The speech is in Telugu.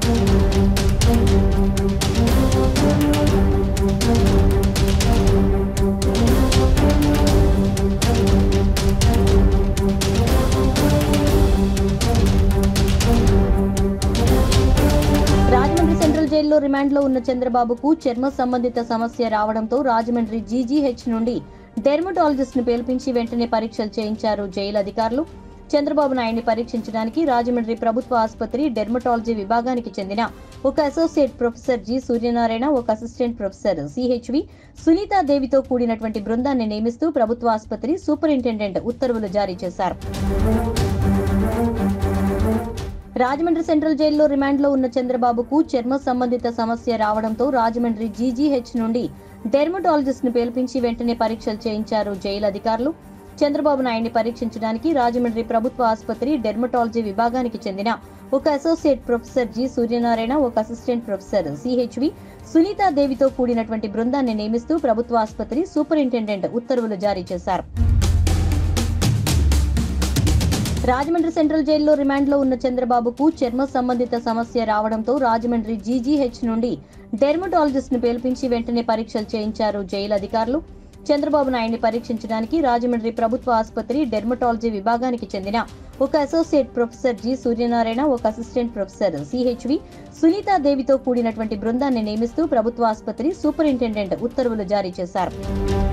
రాజమండ్రి సెంట్రల్ జైల్లో రిమాండ్లో ఉన్న చంద్రబాబుకు చర్మ సంబంధిత సమస్య రావడంతో రాజమండ్రి జీజీహెచ్ నుండి డెర్మటాలజిస్ట్ ను పిలిపించి వెంటనే పరీక్షలు చేయించారు జైలు అధికారులు చంద్రబాబు నాయుడిని పరీక్షించడానికి రాజమండ్రి ప్రభుత్వ ఆసుపత్రి డెర్మటాలజీ విభాగానికి చెందిన ఒక అసోసియేట్ ప్రొఫెసర్ జి సూర్యనారాయణ ఒక అసిస్టెంట్ ప్రొఫెసర్ సిహెచ్వి సునీతాదేవితో కూడినటువంటి బృందాన్ని నియమిస్తూ ప్రభుత్వ ఆసుపత్రి సూపరింటెండెంట్ ఉత్తర్వులు జారీ చేశారు రాజమండ్రి సెంట్రల్ జైల్లో రిమాండ్లో ఉన్న చంద్రబాబుకు చర్మ సంబంధిత సమస్య రావడంతో రాజమండ్రి జీజీహెచ్ నుండి డెర్మటాలజిస్ట్ ను పిలిపించి వెంటనే పరీక్షలు చేయించారు జైలు అధికారులు చంద్రబాబు నాయుడిని పరీక్షించడానికి రాజమండ్రి ప్రభుత్వ ఆసుపత్రి డెర్మటాలజీ విభాగానికి చెందిన ఒక అసోసియేట్ ప్రొఫెసర్ జి సూర్యనారాయణ ఒక అసిస్టెంట్ ప్రొఫెసర్ సిహెచ్వి సునీతాదేవితో కూడినటువంటి బృందాన్ని నియమిస్తూ ప్రభుత్వ ఆసుపత్రి సూపరింటెండెంట్ ఉత్తర్వులు జారీ చేశారు రాజమండ్రి సెంట్రల్ జైల్లో రిమాండ్లో ఉన్న చంద్రబాబుకు చర్మ సంబంధిత సమస్య రావడంతో రాజమండ్రి జీజీహెచ్ నుండి డెర్మటాలజిస్ట్ ను పిలిపించి వెంటనే పరీక్షలు చేయించారు జైలు అధికారులు చంద్రబాబు నాయుడిని పరీక్షించడానికి రాజమండ్రి ప్రభుత్వ ఆసుపత్రి డెర్మటాలజీ విభాగానికి చెందిన ఒక అసోసియేట్ ప్రొఫెసర్ జి సూర్యనారాయణ ఒక అసిస్టెంట్ ప్రొఫెసర్ సిహెచ్వి సునీతాదేవితో కూడినటువంటి బృందాన్ని నియమిస్తూ ప్రభుత్వ ఆసుపత్రి సూపరింటెండెంట్ ఉత్తర్వులు జారీ చేశారు